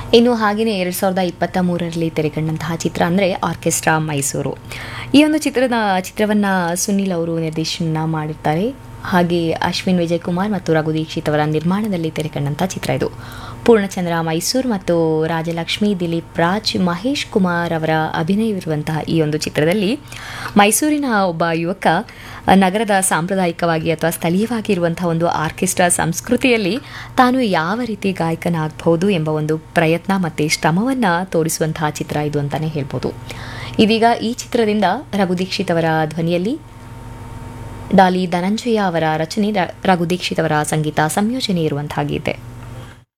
ಇನ್ನು ಹಾಗೆಯೇ ಎರಡು ಸಾವಿರದ ಇಪ್ಪತ್ತ ಮೂರರಲ್ಲಿ ತೆರೆಕಂಡಂತಹ ಚಿತ್ರ ಅಂದರೆ ಆರ್ಕೆಸ್ಟ್ರಾ ಮೈಸೂರು ಈ ಒಂದು ಚಿತ್ರದ ಚಿತ್ರವನ್ನು ಸುನಿಲ್ ಅವರು ನಿರ್ದೇಶನ ಮಾಡಿರ್ತಾರೆ ಹಾಗೆ ಅಶ್ವಿನ್ ವಿಜಯ್ ಕುಮಾರ್ ಮತ್ತು ರಘು ದೀಕ್ಷಿತ್ ಅವರ ನಿರ್ಮಾಣದಲ್ಲಿ ತೆರೆಕಂಡಂಥ ಚಿತ್ರ ಇದು ಪೂರ್ಣಚಂದ್ರ ಮೈಸೂರು ಮತ್ತು ರಾಜಲಕ್ಷ್ಮಿ ದಿಲೀಪ್ ರಾಜ್ ಮಹೇಶ್ ಕುಮಾರ್ ಅವರ ಅಭಿನಯವಿರುವಂತಹ ಈ ಒಂದು ಚಿತ್ರದಲ್ಲಿ ಮೈಸೂರಿನ ಒಬ್ಬ ಯುವಕ ನಗರದ ಸಾಂಪ್ರದಾಯಿಕವಾಗಿ ಅಥವಾ ಸ್ಥಳೀಯವಾಗಿ ಇರುವಂತಹ ಒಂದು ಆರ್ಕೆಸ್ಟ್ರಾ ಸಂಸ್ಕೃತಿಯಲ್ಲಿ ತಾನು ಯಾವ ರೀತಿ ಗಾಯಕನಾಗಬಹುದು ಎಂಬ ಒಂದು ಪ್ರಯತ್ನ ಮತ್ತು ಶ್ರಮವನ್ನು ತೋರಿಸುವಂತಹ ಚಿತ್ರ ಇದು ಅಂತಲೇ ಹೇಳ್ಬೋದು ಇದೀಗ ಈ ಚಿತ್ರದಿಂದ ರಘು ದೀಕ್ಷಿತ್ ಅವರ ಧ್ವನಿಯಲ್ಲಿ ಡಾಲಿ ಧನಂಜಯ ಅವರ ರಚನೆ ರ- ರಘು ದೀಕ್ಷಿತ್ ಅವರ ಸಂಗೀತ ಸಂಯೋಜನೆ ಇರುವಂತಹ ಗೀತೆ